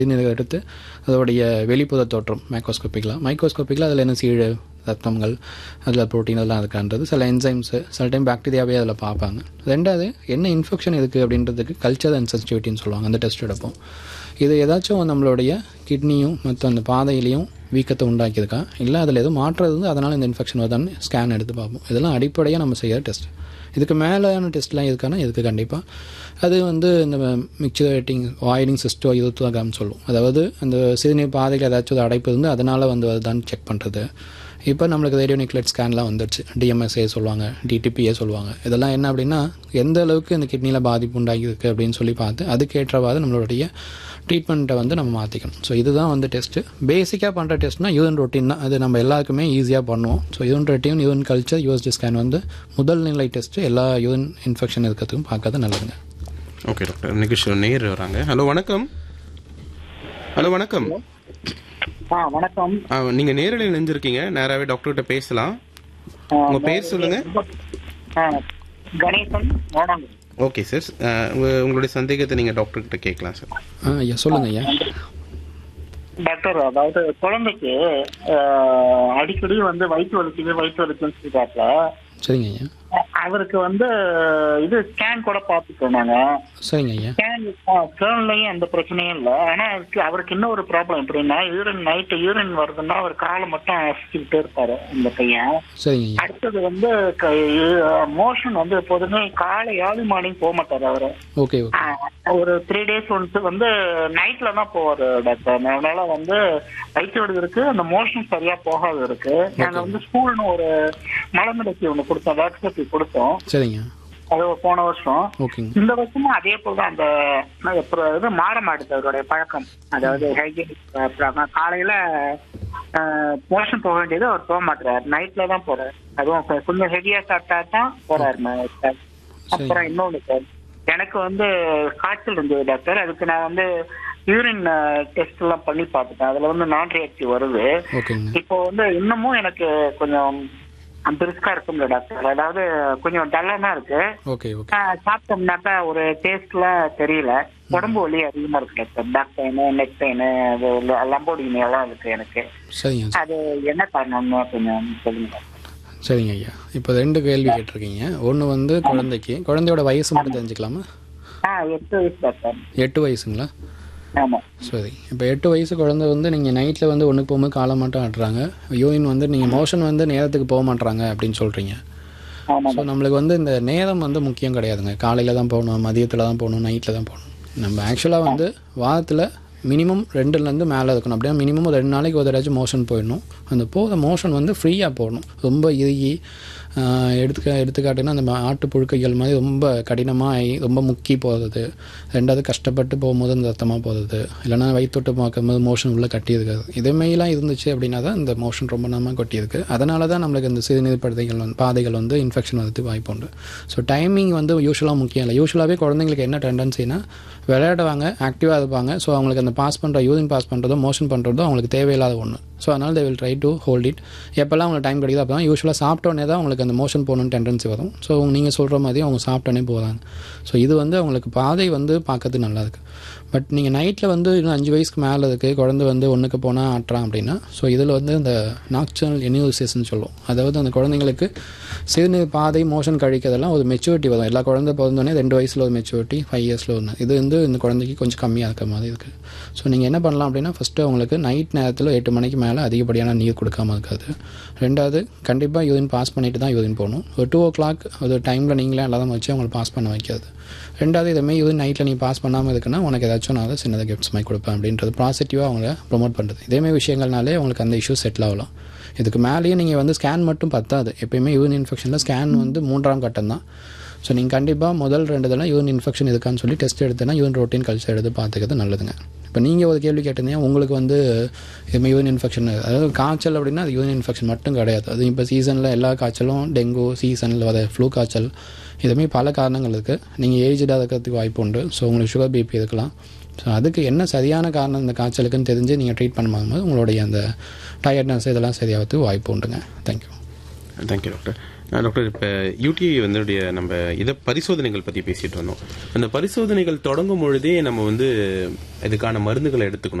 இதை எடுத்து அதோடைய வெளிப்புற தோற்றம் மைக்ரோஸ்கோப்பிக்கில் மைக்ரோஸ்கோப்பிக்கில் அதில் என்ன சீழ் ரத்தங்கள் அதில் ப்ரோட்டீன் அதெல்லாம் இருக்கான்றது சில என்சைம்ஸு சில டைம் பாக்டீரியாவே அதில் பார்ப்பாங்க ரெண்டாவது என்ன இன்ஃபெக்ஷன் இருக்குது அப்படின்றதுக்கு கல்ச்சர் அண்ட் சென்சிட்டிவிட்டின்னு சொல்லுவாங்க அந்த டெஸ்ட் எடுப்போம் இது ஏதாச்சும் நம்மளுடைய கிட்னியும் மற்ற அந்த பாதையிலையும் வீக்கத்தை உண்டாக்கியிருக்கா இல்லை அதில் எதுவும் மாற்றது வந்து அதனால் இந்த இன்ஃபெக்ஷன் வருதான்னு ஸ்கேன் எடுத்து பார்ப்போம் இதெல்லாம் அடிப்படையாக நம்ம செய்கிற டெஸ்ட் இதுக்கு மேலான டெஸ்ட்லாம் இருக்கானா இதுக்கு கண்டிப்பாக அது வந்து இந்த மிக்சரேட்டிங் வாயிலிங் சிஸ்டோ இருபத்தாகாம்னு சொல்லுவோம் அதாவது அந்த சிறுநீர் பாதையில் ஏதாச்சும் ஒரு அடைப்பு இருந்து அதனால் வந்து வருதான்னு செக் பண்ணுறது இப்போ நம்மளுக்கு ரேடியோ நியூக்ளியட் ஸ்கேன்லாம் வந்துடுச்சு டிஎம்எஸ்ஏ சொல்லுவாங்க டிடிபிஏ சொல்லுவாங்க இதெல்லாம் என்ன அப்படின்னா எந்த அளவுக்கு இந்த கிட்னியில் பாதிப்பு உண்டாகியிருக்கு அப்படின்னு சொல்லி பார்த்து அதுக்கேற்றவாறு நம்மளுடைய ட்ரீட்மெண்ட்டை வந்து நம்ம மாற்றிக்கணும் ஸோ இதுதான் வந்து டெஸ்ட்டு பேசிக்காக பண்ணுற டெஸ்ட்னா யூரின் ரொட்டீன் தான் அது நம்ம எல்லாருக்குமே ஈஸியாக பண்ணுவோம் so urine routine urine culture USD scan வந்து முதல் நிலை டெஸ்ட்டு எல்லா யூரின் இன்ஃபெக்ஷன் இருக்கிறதுக்கும் பார்க்கறது நல்லதுங்க ஓகே டாக்டர் நிகழ்ச்சியில் நேர் வராங்க ஹலோ வணக்கம் ஹலோ வணக்கம் ஆ வணக்கம் ஆ, நீங்க நேரலையில் நினைஞ்சிருக்கீங்க நேராகவே டாக்டர்கிட்ட பேசலாம் ஆ, உங்க பேர் சொல்லுங்க ஆ, கணேசன் ஓடாங்க ஓகே சார் உங்களுடைய சந்தேகத்தை நீங்க டாக்டர் கிட்ட கேட்கலாம் சார் ஆ ஐயா சொல்லுங்கள் ஐயா டாக்டர் அதாவது குழந்தைக்கு ஆ, அடிக்கடி வந்து வயிற்று வலிக்குது வயிற்று வலிக்குன்னு சொல்லிட்டாப்ல சரிங்க ஐயா அவருக்கு வந்து இது ஸ்கேன் கூட பார்த்துட்டோம் நாங்க சரிங்க ஐயா ஸ்கேன் ஸ்கேன்லயும் எந்த பிரச்சனையும் இல்லை ஆனா அவருக்கு அவருக்கு இன்னும் ஒரு ப்ராப்ளம் எப்படின்னா யூரின் நைட்டு யூரின் வருதுன்னா அவர் காலை மட்டும் அசிச்சுக்கிட்டே இருப்பாரு இந்த பையன் சரிங்க ஐயா அடுத்தது வந்து மோஷன் வந்து எப்போதுமே காலை ஏர்லி மார்னிங் போக மாட்டாரு அவரு ஓகே ஓகே ஆ, ஒரு த்ரீ டேஸ் ஒன்ஸ் வந்து நைட்ல தான் போவாரு டாக்டர் அதனால வந்து வயிற்று வலி இருக்கு அந்த மோஷன் சரியா போகாது இருக்கு நாங்க வந்து ஸ்கூல்னு ஒரு மலமிடச்சி ஒண்ணு கொடுத்தோம் வேக்சினேஷன் கொடுத்தோம் சரிங்க அது போன வருஷம் ஓகேங்க இந்த வருஷமும் அதே போல தான் அந்த அப்புறம் இது மாற மாட்டுது அவருடைய பழக்கம் அதாவது ஹைஜீனிக் காலையில மோஷன் போக வேண்டியது அவர் போக மாட்டாரு நைட்ல தான் போறாரு அதுவும் கொ- கொஞ்சம் ஹெவியா சாப்பிட்டா தான் போறாரு சார் அப்புறம் இன்னொன்று சார் எனக்கு வந்து காய்ச்சல் இருந்தது டாக்டர் அதுக்கு நான் வந்து யூரின் டெஸ்ட் எல்லாம் பண்ணி பார்த்துட்டேன் அதுல வந்து நான் ரியாக்டிவ் வருது ஓகேங்க இப்போ வந்து இன்னமும் எனக்கு கொஞ்சம் பிரிஸ்கா இருக்கும்ல டாக்டர் அதாவது கொஞ்சம் டல்லா தான் இருக்கு ஓகே ஓகே ஆஹ் சாப்பிட்டோம்னாக்கா ஒரு டேஸ்ட்ல தெரியல உடம்பு வலி அதிகமா இருக்கு doctor back pain neck pain லம்போடினி எல்லாம் இருக்கு எனக்கு சரிங்க அது என்ன காரணம்னு கொஞ்சம் சொல்லுங்க சரிங்க ஐயா இப்போ ரெண்டு கேள்வி கேட்டிருக்கீங்க ஒன்று வந்து குழந்தைக்கு குழந்தையோட வயசு மட்டும் தெரிஞ்சுக்கலாமா ஆ எட்டு வயசு டாக்டர் எட்டு வயசுங்களா ஆமா சரி இப்போ எட்டு வயசு குழந்தை வந்து நீங்கள் நைட்டில் வந்து ஒன்றுக்கு போகும்போது காலை மட்டும் ஆட்டுறாங்க யூரின் வந்து நீங்கள் மோஷன் வந்து நேரத்துக்கு போக மாட்றாங்க அப்படின்னு சொல்கிறீங்க ஆமா ஸோ நம்மளுக்கு வந்து இந்த நேரம் வந்து முக்கியம் கிடையாதுங்க காலையில் தான் போகணும் மதியத்தில் தான் போகணும் நைட்டில் தான் போகணும் நம்ம ஆக்சுவலாக வந்து வாரத்தில் மினிமம் ரெண்டுலேருந்து மேலே இருக்கணும் அப்படின்னா மினிமம் ரெண்டு நாளைக்கு ஒரு தடவை மோஷன் போயிடணும் அந்த போகிற மோஷன் வந்து ஃப்ரீயாக போகணும் ரொம்ப இறுகி ஆஹ், எடுத்துக்க எடுத்துக்காட்டுன்னா அந்த ஆட்டு புழுக்கைகள் மாதிரி ரொம்ப கடினமாக ஆகி ரொம்ப முக்கி போகிறது ரெண்டாவது கஷ்டப்பட்டு போகும்போது அந்த ரத்தமாக போகிறது இல்லைன்னா வயிற்றுட்டு பார்க்கும்போது மோஷன் உள்ளே கட்டியிருக்காது இதுமாரிலாம் இருந்துச்சு அப்படின்னா தான் இந்த மோஷன் ரொம்ப நாம கொட்டியிருக்கு அதனால தான் நம்மளுக்கு இந்த சிறுநீர் படுதைகள் வந்து பாதைகள் வந்து இன்ஃபெக்ஷன் வரதுக்கு வாய்ப்பு உண்டு ஸோ டைமிங் வந்து யூஸ்வலாக முக்கியம் இல்லை யூஸ்வலாகவே குழந்தைங்களுக்கு என்ன டெண்டன்சினா விளையாடுவாங்க ஆக்டிவாக இருப்பாங்க ஸோ அவங்களுக்கு அந்த பாஸ் பண்ணுற யூரின் பாஸ் பண்ணுறதோ மோஷன் பண்ணுறதோ அவங்களுக்கு தேவையில்லாத ஒன்று ஸோ அதனால் they will try to hold it எப்போல்லாம் அவங்களுக்கு டைம் கிடைக்குதோ அப்போ தான் யூஸ்வலாக சாப்பிட்டோன்னே தான் அவங்களுக்கு அந்த மோஷன் போகணுன்னு டெண்டன்சி வரும் ஸோ நீங்கள் சொல்கிற மாதிரி அவங்க சாப்பிட்டோன்னே போகிறாங்க ஸோ இது வந்து அவங்களுக்கு பாதை வந்து பார்க்கறது நல்லா இருக்கு பட் நீங்கள் நைட்டில் வந்து இன்னும் அஞ்சு வயசுக்கு மேலே இருக்குது குழந்தை வந்து ஒன்றுக்கு போனால் ஆட்டுறான் அப்படின்னா ஸோ இதில் வந்து இந்த நாக்சனல் எனியூசிஸ்ன்னு சொல்லுவோம் அதாவது அந்த குழந்தைங்களுக்கு சிறுநீர் பாதை மோஷன் கழிக்கிறதெல்லாம் ஒரு மெச்சூரிட்டி வரும் எல்லா குழந்தை பிறந்தோடனே ரெண்டு வயசில் ஒரு மெச்சூரிட்டி ஃபைவ் இயர்ஸில் ஒன்று இது வந்து இந்த குழந்தைக்கு கொஞ்சம் கம்மியாக இருக்க மாதிரி இருக்குது ஸோ நீங்கள் என்ன பண்ணலாம் அப்படின்னா ஃபஸ்ட்டு அவங்களுக்கு நைட் நேரத்தில் எட்டு மணிக்கு மேலே அதிகப்படியான நீர் கொடுக்காம இருக்காது ரெண்டாவது கண்டிப்பாக யூரின் பாஸ் பண்ணிட்டு தான் யூரின் போகணும் ஒரு டூ ஓ கிளாக் ஒரு டைமில் நீங்களே எல்லாரும் வச்சு அவங்களை பாஸ் பண்ண வைக்காது ரெண்டாவது இதுமாரி யூரின் நைட்டில் நீ பாஸ் பண்ணாமல் இருக்குன்னா உனக்கு ஏதாச்சும் நான் சின்னதாக கிஃப்ட்ஸ் மாதிரி கொடுப்பேன் அப்படின்றது பாசிட்டிவாக அவங்கள ப்ரொமோட் பண்ணுறது இதேமாதிரி விஷயங்கள்னாலே அவங்களுக்கு அந்த இஷ்யூ செட்டில் ஆகலாம் இதுக்கு மேலேயும் நீங்கள் வந்து ஸ்கேன் மட்டும் பத்தாது எப்பயுமே யூரின் இன்ஃபெக்ஷனில் ஸ்கேன் வந்து மூன்றாம் கட்டம் தான் ஸோ நீங்கள் கண்டிப்பாக முதல் ரெண்டு தடவை யூரின் இன்ஃபெக்ஷன் இருக்கான்னு சொல்லி டெஸ்ட் எடுத்தேன்னா யூரின் ரொட்டீன் கல்ச்சர் எடுத்து பார்த்துக்கிறது நல்லதுங்க இப்போ நீங்கள் ஒரு கேள்வி கேட்டிருந்தீங்க உங்களுக்கு வந்து இதுமாதிரி யூரின் இன்ஃபெக்ஷன் அதாவது காய்ச்சல் அப்படின்னா அது யூரின் இன்ஃபெக்ஷன் மட்டும் கிடையாது அது இப்போ சீசனில் எல்லா காய்ச்சலும் டெங்கு சீசனில் வர ஃப்ளூ காய்ச்சல் இதுமாரி பல காரணங்கள் இருக்குது நீங்கள் ஏஜ்டாக இருக்கிறதுக்கு வாய்ப்பு உண்டு ஸோ உங்களுக்கு சுகர் பிபி இருக்கலாம் ஸோ அதுக்கு என்ன சரியான காரணம் இந்த காய்ச்சலுக்குன்னு தெரிஞ்சு நீங்கள் ட்ரீட் பண்ணும்போது உங்களுடைய அந்த டயர்ட்னஸ் இதெல்லாம் சரியாகிறதுக்கு வாய்ப்பு உண்டுங்க thank you thank you doctor ah, doctor இப்போ யூடிஐ வந்து நம்ம இதை பரிசோதனைகள் பற்றி பேசிட்டு இருந்தோம் அந்த பரிசோதனைகள் தொடங்கும் பொழுதே நம்ம வந்து இதுக்கான மருந்துகளை எடுத்துக்கணும்